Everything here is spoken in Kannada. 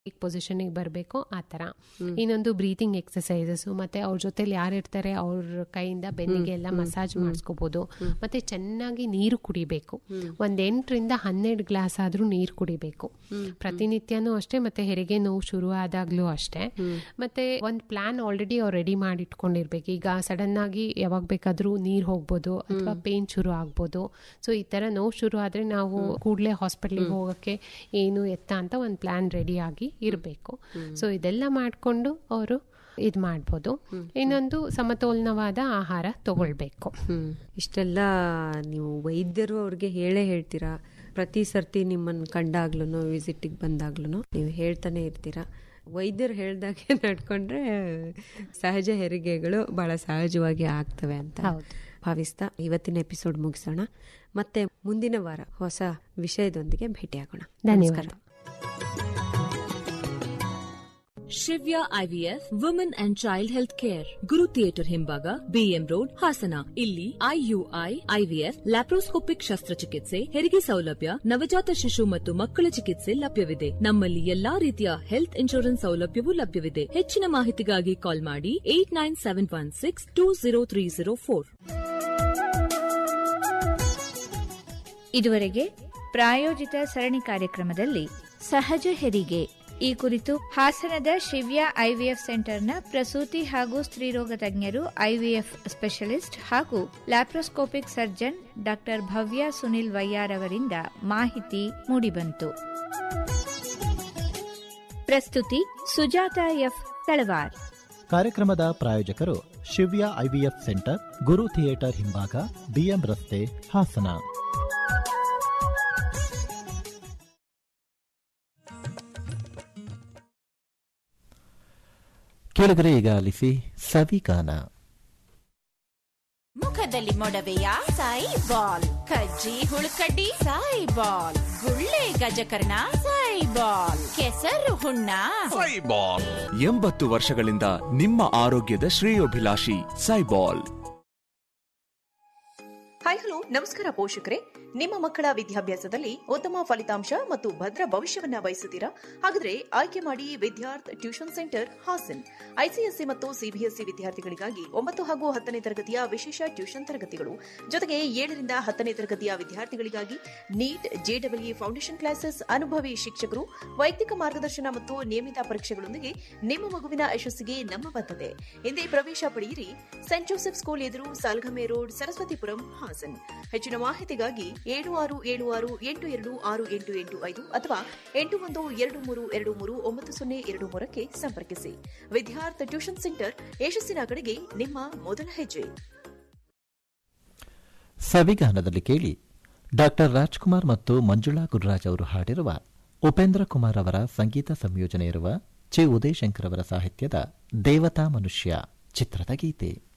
ಪೊಸಿಷನಿಗೆ ಬರಬೇಕು ಆ ಥರ ಇನ್ನೊಂದು ಬ್ರೀತಿಂಗ್ ಎಕ್ಸಸೈಸಸ್ ಮತ್ತೆ ಅವ್ರ ಜೊತೆಲಿ ಯಾರು ಇರ್ತಾರೆ ಅವ್ರ ಕೈಯಿಂದ ಬೆನ್ನಿಗೆ ಎಲ್ಲ ಮಸಾಜ್ ಮಾಡಿಸ್ಕೋಬಹುದು ಮತ್ತೆ ಚೆನ್ನಾಗಿ ನೀರು ಕುಡಿಬೇಕು ಒಂದ್ ಎಂಟರಿಂದ ಹನ್ನೆರಡು ಗ್ಲಾಸ್ ಆದ್ರೂ ನೀರು ಕುಡಿಬೇಕು ಪ್ರತಿನಿತ್ಯನೂ ಅಷ್ಟೇ ಮತ್ತೆ ಹೆರಿಗೆ ನೋವು ಶುರು ಆದಾಗ್ಲೂ ಅಷ್ಟೇ ಮತ್ತೆ ಒಂದ್ ಪ್ಲಾನ್ ಆಲ್ರೆಡಿ ಅವ್ರು ರೆಡಿ ಮಾಡಿ ಇಟ್ಕೊಂಡಿರ್ಬೇಕು ಈಗ ಸಡನ್ ಆಗಿ ಯಾವಾಗ ಬೇಕಾದ್ರೂ ನೀರ್ ಹೋಗ್ಬೋದು ಅಥವಾ ಪೇನ್ ಶುರು ಆಗ್ಬೋದು ಸೊ ಈ ತರ ನೋವು ಶುರು ಆದ್ರೆ ನಾವು ಕೂಡಲೇ ಹಾಸ್ಪಿಟ್ಲಿಗೆ ಹೋಗಕ್ಕೆ ಏನು ಎತ್ತ ಅಂತ ಒಂದು ಪ್ಲಾನ್ ರೆಡಿ ಆಗಿ ಇರಬೇಕು ಸೊ ಇದೆಲ್ಲ ಮಾಡಿಕೊಂಡು ಅವರು ಇದು ಮಾಡ್ಬೋದು ಇನ್ನೊಂದು ಸಮತೋಲನವಾದ ಆಹಾರ ತಗೊಳ್ಬೇಕು ಹ್ಮ್ ಇಷ್ಟೆಲ್ಲ ನೀವು ವೈದ್ಯರು ಅವ್ರಿಗೆ ಹೇಳೇ ಹೇಳ್ತೀರಾ ಪ್ರತಿ ಸರ್ತಿ ನಿಮ್ಮನ್ನು ಕಂಡಾಗ್ಲೂ ವಿಸಿಟಿಗೆ ಬಂದಾಗ್ಲೂ ನೀವು ಹೇಳ್ತಾನೆ ಇರ್ತೀರಾ ವೈದ್ಯರು ಹೇಳ್ದಾಗೆ ನಡ್ಕೊಂಡ್ರೆ ಸಹಜ ಹೆರಿಗೆಗಳು ಬಹಳ ಸಹಜವಾಗಿ ಆಗ್ತವೆ ಅಂತ ಹೌದು. ಭಾವಿಸ್ತಾ ಇವತ್ತಿನ ಎಪಿಸೋಡ್ ಮುಗಿಸೋಣ ಮತ್ತೆ ಮುಂದಿನ ವಾರ ಹೊಸ ವಿಷಯದೊಂದಿಗೆ ಭೇಟಿಯಾಗೋಣ ಧನ್ಯವಾದ. ನಮಸ್ಕಾರ. Shivya IVF women and child health care Guru theatre ಹಿಂಭಾಗ ಬಿಎಂ ರೋಡ್ ಹಾಸನ ಇಲ್ಲಿ ಐಯುಐ ಐವಿಎಫ್ ಲ್ಯಾಪ್ರೋಸ್ಕೋಪಿಕ್ ಶಸ್ತ್ರಚಿಕಿತ್ಸೆ ಹೆರಿಗೆ ಸೌಲಭ್ಯ ನವಜಾತ ಶಿಶು ಮತ್ತು ಮಕ್ಕಳ ಚಿಕಿತ್ಸೆ ಲಭ್ಯವಿದೆ ನಮ್ಮಲ್ಲಿ ಎಲ್ಲಾ ರೀತಿಯ ಹೆಲ್ತ್ ಇನ್ಶೂರೆನ್ಸ್ ಸೌಲಭ್ಯವೂ ಲಭ್ಯವಿದೆ ಹೆಚ್ಚಿನ ಮಾಹಿತಿಗಾಗಿ ಕಾಲ್ ಮಾಡಿ eight nine seven one six two zero three zero four ಇದುವರೆಗೆ ಪ್ರಾಯೋಜಿತ ಸರಣಿ ಕಾರ್ಯಕ್ರಮದಲ್ಲಿ ಸಹಜ ಹೆರಿಗೆ ಈ ಕುರಿತು ಹಾಸನದ ಶಿವ್ಯ ಐವಿಎಫ್ ಸೆಂಟರ್ನ ಪ್ರಸೂತಿ ಹಾಗೂ ಸ್ತ್ರೀರೋಗ ತಜ್ಞರು ಐವಿಎಫ್ ಸ್ಪೆಷಲಿಸ್ಟ್ ಹಾಗೂ laparoscopic surgeon doctor Bhavya Sunil Vaiyar ಅವರಿಂದ ಮಾಹಿತಿ ಮೂಡಿಬಂತು ಪ್ರಸ್ತುತಿ ಸುಜಾತ ಎಫ್ ತಳವಾರ್ ಕಾರ್ಯಕ್ರಮದ ಪ್ರಾಯೋಜಕರು Shivya IVF centre Guru theatre ಹಿಂಭಾಗ ಬಿಎಂ ರಸ್ತೆ ಹಾಸನ ಕೇಳಿದರೆ ಈಗ ಆಲಿಸಿ ಸವಿಗಾನ ಮುಖದಲ್ಲಿ ಮೊಡವೆಯ ಸಾಯಿ ಬಾಲ್ ಕಜ್ಜಿ ಹುಳುಕಡ್ಡಿ ಸಾಯಿ ಬಾಲ್ ಗುಳ್ಳೆ ಗಜಕರ್ಣ ಸಾಯಿ ಬಾಲ್ ಕೆಸರು ಹುಣ್ಣ ಸೈಬಾಲ್ ಎಂಬತ್ತು ವರ್ಷಗಳಿಂದ ನಿಮ್ಮ ಆರೋಗ್ಯದ ಶ್ರೇಯೋಭಿಲಾಷಿ ಸೈಬಾಲ್ ಹಾಯ್ ಹಲೋ ನಮಸ್ಕಾರ ಪೋಷಕರೇ ನಿಮ್ಮ ಮಕ್ಕಳ ವಿದ್ಯಾಭ್ಯಾಸದಲ್ಲಿ ಉತ್ತಮ ಫಲಿತಾಂಶ ಮತ್ತು ಭದ್ರ ಭವಿಷ್ಯವನ್ನ ಬಯಸುತ್ತೀರಾ ಹಾಗಾದ್ರೆ ಆಯ್ಕೆ ಮಾಡಿ Vidyarth tuition centre Hassan ICSE ಮತ್ತು ಸಿಬಿಎಸ್ಇ ವಿದ್ಯಾರ್ಥಿಗಳಿಗಾಗಿ ಒಂಬತ್ತು ಹಾಗೂ ಹತ್ತನೇ ತರಗತಿಯ ವಿಶೇಷ ಟ್ಯೂಷನ್ ತರಗತಿಗಳು ಜೊತೆಗೆ ಏಳರಿಂದ ಹತ್ತನೇ ತರಗತಿಯ ವಿದ್ಯಾರ್ಥಿಗಳಿಗಾಗಿ ನೀಟ್ ಜೆಡಬ್ಲ್ಯೂ ಫೌಂಡೇಶನ್ ಕ್ಲಾಸಸ್ ಅನುಭವಿ ಶಿಕ್ಷಕರು ವೈಯಕ್ತಿಕ ಮಾರ್ಗದರ್ಶನ ಮತ್ತು ನಿಯಮಿತ ಪರೀಕ್ಷೆಗಳೊಂದಿಗೆ ನಿಮ್ಮ ಮಗುವಿನ ಯಶಸ್ಸಿಗೆ ನಮ್ಮ ಬದ್ಧತೆ ಹಿಂದೆ ಪ್ರವೇಶ ಪಡೆಯಿರಿ ಸೆಂಟ್ ಜೋಸೆಫ್ ಸ್ಕೂಲ್ ಎದುರು ಸಾಲ್ಗಮೆ ರೋಡ್ ಸರಸ್ವತಿಪುರಂ ಹಾಸನ್ ಹೆಚ್ಚಿನ ಮಾಹಿತಿಗಾಗಿ ಏಳು ಆರು ಏಳು ಆರು ಎಂಟು ಎರಡು ಆರು ಎಂಟು ಎಂಟು ಐದು ಅಥವಾ ಎಂಟು ಒಂದು ಎರಡು ಮೂರು ಎರಡು ಮೂರು ಒಂಬತ್ತು ಸೊನ್ನೆ ಎರಡು ಮೂರಕ್ಕೆ ಸಂಪರ್ಕಿಸಿ ವಿದ್ಯಾರ್ಥಿ ಟ್ಯೂಷನ್ ಸೆಂಟರ್ ಯಶಸ್ಸಿನ ಕಡೆಗೆ ನಿಮ್ಮ ಮೊದಲ ಹೆಜ್ಜೆ ಸವಿಗಾನದಲ್ಲಿ ಕೇಳಿ ಡಾಕ್ಟರ್ ರಾಜ್ಕುಮಾರ್ ಮತ್ತು ಮಂಜುಳಾ ಗುರುರಾಜ್ ಅವರು ಹಾಡಿರುವ ಉಪೇಂದ್ರ ಕುಮಾರ್ ಅವರ ಸಂಗೀತ ಸಂಯೋಜನೆ ಇರುವ ಚಿ ಉದಯಶಂಕರ್ ಅವರ ಸಾಹಿತ್ಯದ ದೇವತಾ ಮನುಷ್ಯ ಚಿತ್ರದ ಗೀತೆ